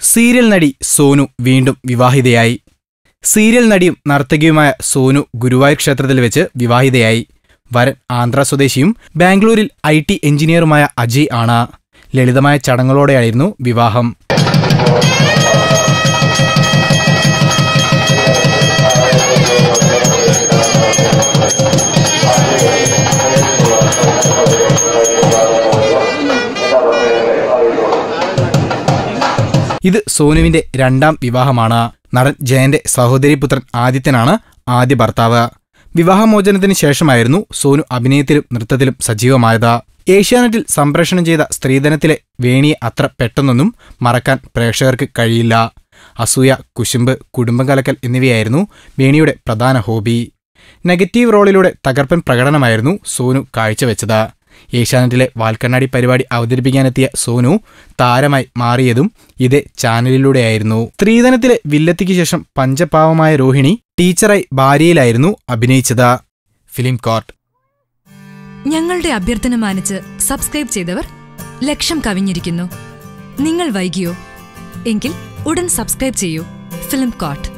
serial നടി സോനു വീണ്ടും വിവാഹിതയായി serial നടിയും നർത്തകിയുമായ സോനു ഗുരുവായൂർ ക്ഷേത്രത്തിൽ വെച്ച് വിവാഹിതയായി വരൻ ആന്ധ്ര സ്വദേശിയും ബാംഗ്ലൂരിൽ ഐ ടി എഞ്ചിനീയറുമായ അജയ് ആണ് ലളിതമായ ചടങ്ങുകളോടെയായിരുന്നു വിവാഹം ഇത് സോനുവിന്റെ രണ്ടാം വിവാഹമാണ് നടൻ ജയന്റെ സഹോദരിപുത്രൻ ആദിത്യനാണ് ആദ്യ ഭർത്താവ് വിവാഹമോചനത്തിന് ശേഷമായിരുന്നു സോനു അഭിനയത്തിലും നൃത്തത്തിലും സജീവമായത് ഏഷ്യാനെറ്റിൽ സംപ്രേഷണം ചെയ്ത സ്ത്രീധനത്തിലെ വേണിയെ അത്ര പെട്ടെന്നൊന്നും മറക്കാൻ പ്രേക്ഷകർക്ക് കഴിയില്ല അസൂയ കുശുമ്പ് കുടുംബം കലക്കൽ എന്നിവയായിരുന്നു വേണിയുടെ പ്രധാന ഹോബി നെഗറ്റീവ് റോളിലൂടെ തകർപ്പൻ പ്രകടനമായിരുന്നു സോനു കാഴ്ചവെച്ചത് ഏഷ്യാനെറ്റിലെ വാൽക്കണ്ണാടി പരിപാടി അവതരിപ്പിക്കാനെത്തിയ സോനു താരമായി മാറിയതും ഇതേ ചാനലിലൂടെയായിരുന്നു സ്ത്രീധനത്തിലെ വില്ലത്തിക്ക് ശേഷം പഞ്ചപാവമായ രോഹിണി ടീച്ചറായി ഭാര്യയിലായിരുന്നു അഭിനയിച്ചത് ഫിലിം കോർട്ട് ഞങ്ങളുടെ അഭ്യർത്ഥന മാനിച്ച് സബ്സ്ക്രൈബ് ചെയ്തവർ ലക്ഷം കവിഞ്ഞിരിക്കുന്നു നിങ്ങൾ വൈകിയോ എങ്കിൽ ഉടൻ സബ്സ്ക്രൈബ് ചെയ്യൂ ഫിലിം കോട്ട്